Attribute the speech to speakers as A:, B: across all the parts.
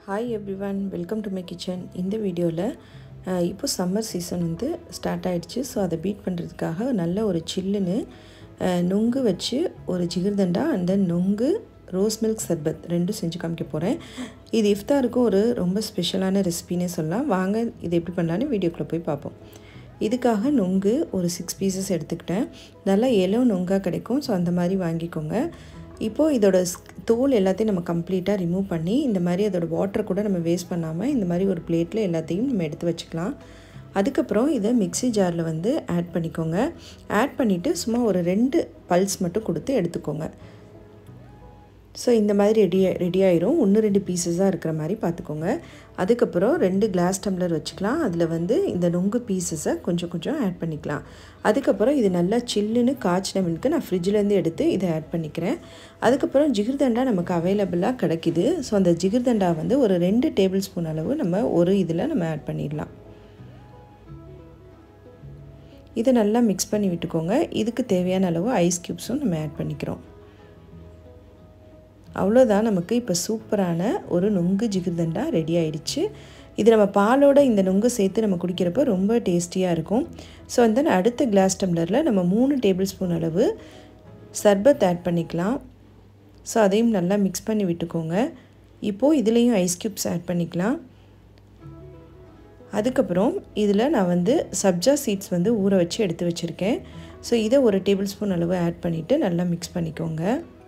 A: hi everyone welcome to my kitchen இந்த வீடியோவில் இப்போ சம்மர் சீசன் வந்து ஸ்டார்ட் ஆகிடுச்சு ஸோ அதை பீட் பண்ணுறதுக்காக நல்ல ஒரு சில்லுன்னு அஹ், நுங்கு வச்சு ஒரு ஜிகிர்தண்டா அண்ட் தென் நுங்கு ரோஸ் மில்க் சர்பத் ரெண்டும் செஞ்சு காமிக்க போகிறேன் இது இஃப்தாருக்கு ஒரு ரொம்ப ஸ்பெஷலான ரெசிபினே சொல்லலாம் வாங்க இது எப்படி பண்ணலான்னு வீடியோக்குள்ளே போய் பார்ப்போம் இதுக்காக நுங்கு ஒரு சிக்ஸ் பீசஸ் எடுத்துக்கிட்டேன் நல்லா எலோ நுங்காக கிடைக்கும் ஸோ அந்த மாதிரி வாங்கிக்கோங்க இப்போது இதோட ஸ்- தோல் எல்லாத்தையும் நம்ம கம்ப்ளீட்டாக ரிமூவ் பண்ணி இந்த மாதிரி அதோட வாட்டர் கூட நம்ம வேஸ்ட் பண்ணாமல் இந்த மாதிரி ஒரு பிளேட்டில் எல்லாத்தையும் நம்ம எடுத்து வச்சுக்கலாம் அதுக்கப்புறம் இதை மிக்ஸி ஜாரில் வந்து ஆட் பண்ணிக்கோங்க ஆட் பண்ணிவிட்டு சும்மா ஒரு ரெண்டு பல்ஸ் மட்டும் கொடுத்து எடுத்துக்கோங்க ஸோ இந்த மாதிரி ரெடி ரெடி ஆயிரும் ஒன்று ரெண்டு பீசஸாக இருக்கிற மாதிரி பார்த்துக்கோங்க அதுக்கப்புறம் ரெண்டு கிளாஸ் டம்ளர் வச்சுக்கலாம் அதில் வந்து இந்த நுங்கு பீசஸை கொஞ்சம் கொஞ்சம் ஆட் பண்ணிக்கலாம் அதுக்கப்புறம் இது நல்லா சில்லுன்னு காய்ச்சின மில்க்கு நான் ஃப்ரிட்ஜிலேருந்து எடுத்து இதை ஆட் பண்ணிக்கிறேன் அதுக்கப்புறம் ஜிகிர்தண்டா நமக்கு அவைலபிளாக கிடைக்கிது ஸோ அந்த ஜிகிர்தண்டா வந்து ஒரு ரெண்டு டேபிள் ஸ்பூன் அளவு நம்ம ஒரு இதில் நம்ம ஆட் பண்ணிடலாம் இதை நல்லா மிக்ஸ் பண்ணி விட்டுக்கோங்க இதுக்கு தேவையான அளவு ஐஸ் க்யூப்ஸும் நம்ம ஆட் பண்ணிக்கிறோம் அவ்வளோதான் நமக்கு இப்போ சூப்பரான ஒரு நுங்கு ஜிகிர்தண்டா ரெடி ஆயிடுச்சு இது நம்ம பாலோட இந்த நுங்கு சேர்த்து நம்ம குடிக்கிறப்போ ரொம்ப டேஸ்டியாக இருக்கும் ஸோ வந்து அடுத்த கிளாஸ் டம்ளரில் நம்ம மூணு டேபிள் ஸ்பூன் அளவு சர்பத் ஆட் பண்ணிக்கலாம் ஸோ அதையும் நல்லா மிக்ஸ் பண்ணி விட்டுக்கோங்க இப்போது இதுலேயும் ஐஸ் க்யூப்ஸ் ஆட் பண்ணிக்கலாம் அதுக்கப்புறம் இதில் நான் வந்து சப்ஜா சீட்ஸ் வந்து ஊற வச்சு எடுத்து வச்சுருக்கேன் ஸோ இதை ஒரு டேபிள் ஸ்பூன் அளவு ஆட் பண்ணிவிட்டு நல்லா மிக்ஸ் பண்ணிக்கோங்க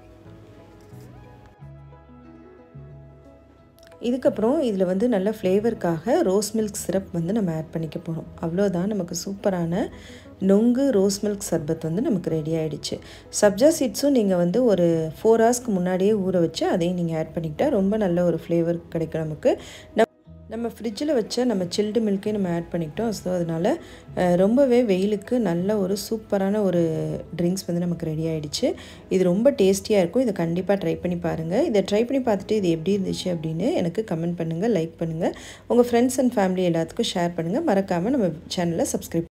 A: இதுக்கப்புறம் இதில் வந்து நல்ல ஃப்ளேவருக்காக ரோஸ் மில்க் சிரப் வந்து நம்ம ஆட் பண்ணிக்க போகிறோம் அவ்வளோதான் நமக்கு சூப்பரான நொங்கு ரோஸ் மில்க் சர்பத் வந்து நமக்கு ரெடி ஆகிடுச்சு சப்ஜா சீட்ஸும் நீங்கள் வந்து ஒரு ஃபோர் ஹவர்ஸ்க்கு முன்னாடியே ஊற வச்சு அதையும் நீங்கள் ஆட் பண்ணிக்கிட்டால் ரொம்ப நல்ல ஒரு ஃப்ளேவர் கிடைக்கும் நமக்கு நம்ம நம்ம ஃப்ரிட்ஜில் வச்ச நம்ம சில்டு மில்க்கே நம்ம ஆட் பண்ணிக்கிட்டோம் ஸோ அதனால் அஹ், ரொம்பவே வெயிலுக்கு நல்ல ஒரு சூப்பரான ஒரு ட்ரிங்க்ஸ் வந்து நமக்கு ரெடி ஆகிடுச்சு இது ரொம்ப டேஸ்டியாக இருக்கும் இதை கண்டிப்பாக ட்ரை பண்ணி பாருங்கள் இதை ட்ரை பண்ணி பார்த்துட்டு இது எப்படி இருந்துச்சு அப்படின்னு எனக்கு கமெண்ட் பண்ணுங்கள் லைக் பண்ணுங்கள் உங்கள் ஃப்ரெண்ட்ஸ் அண்ட் ஃபேமிலி எல்லாத்துக்கும் ஷேர் பண்ணுங்கள் மறக்காமல் நம்ம சேனலை சப்ஸ்கிரைப்